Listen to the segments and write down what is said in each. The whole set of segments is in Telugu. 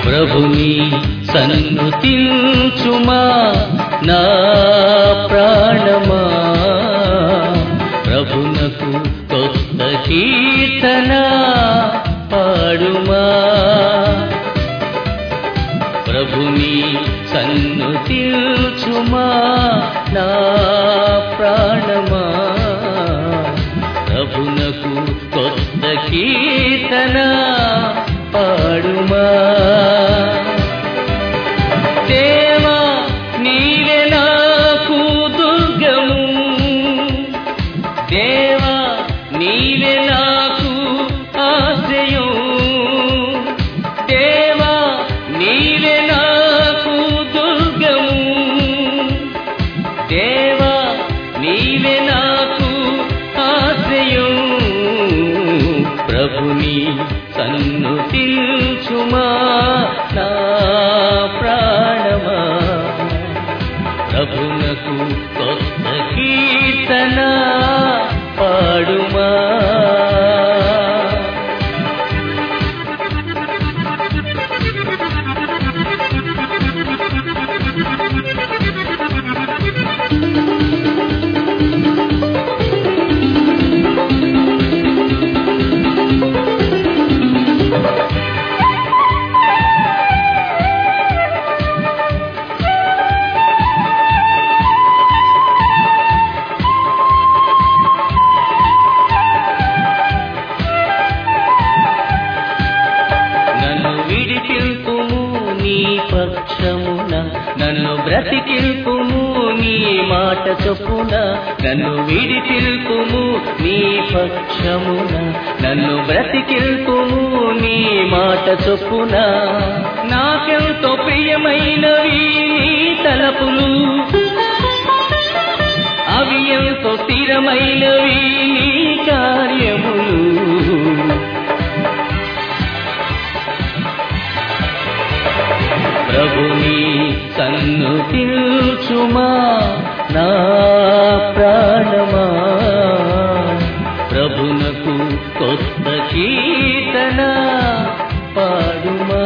ప్రభుని సన్నుతించుమా నా ప్రాణమా ప్రభునకు కొత్త కీర్తన పాడుమా ప్రభుని సన్నుతిల్చుమా నా ప్రాణమా ప్రభునకు కొత్త కీర్తన పాడుమా దేవా నీవే నాకు దుర్గము దేవా నీవే నాకు ఆశ్రయం దేవా నీవే నాకు దుర్గము దేవా నీవే నాకు ఆశ్రయం ప్రభుని సన్నుతిల్చుమా నా ప్రాణమా ప్రభునకు కొత్త కీర్తన పాడుమా నన్ను విడిపిల్పుము నీ పక్షమున నన్ను బ్రతికిల్పుము నీ మాట చొప్పున నన్ను విడిపిల్పుము నీ పక్షమున నన్ను బ్రతికిల్పుము నీ మాట చొప్పున నాకెంతో ప్రియమైనవి నీ తలపులు అవి ఎంతో స్థిరమైనవి నీ కార్యములు ప్రభుని సన్నుతిల్చుమా నా ప్రాణమా ప్రభునకు కొత్త కీర్తన పాడుమా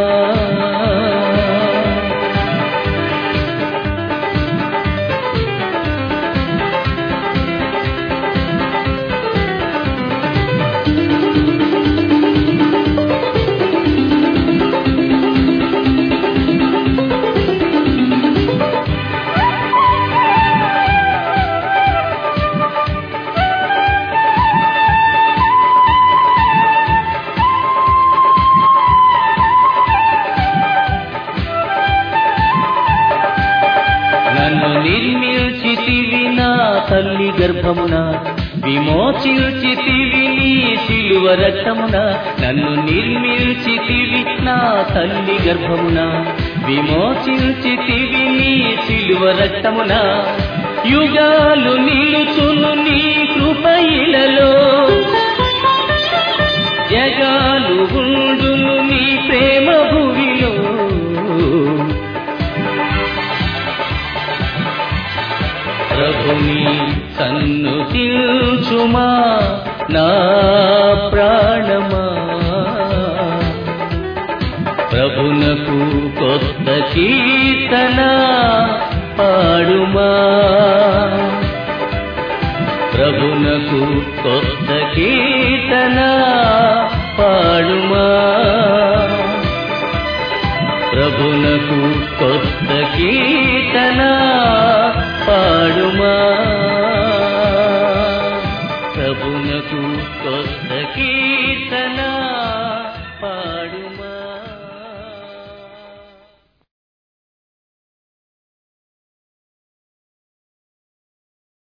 నన్ను నిర్మిల్చితివి నా తల్లి గర్భమున విమోచించితివి నీ శిలువ రక్తమున నన్ను నిర్మిల్చితివి నా తల్లి గర్భమున విమోచించితివి నీ శిలువ రక్తమున యుగాలు నిలుచును నీ కృపయిలలో జగాలు ఉండును నీ ప్రేమ భూమిలో ప్రభుని సన్నుతిల్చుమా నా ప్రాణమా ప్రభునకు కొత్త కీర్తన పాడుమా ప్రభునకు కొత్త కీర్తన పాడుమా ప్రభునకు కొత్త కీర్తన పాడుమా ప్రభునకు కొత్త కీర్తన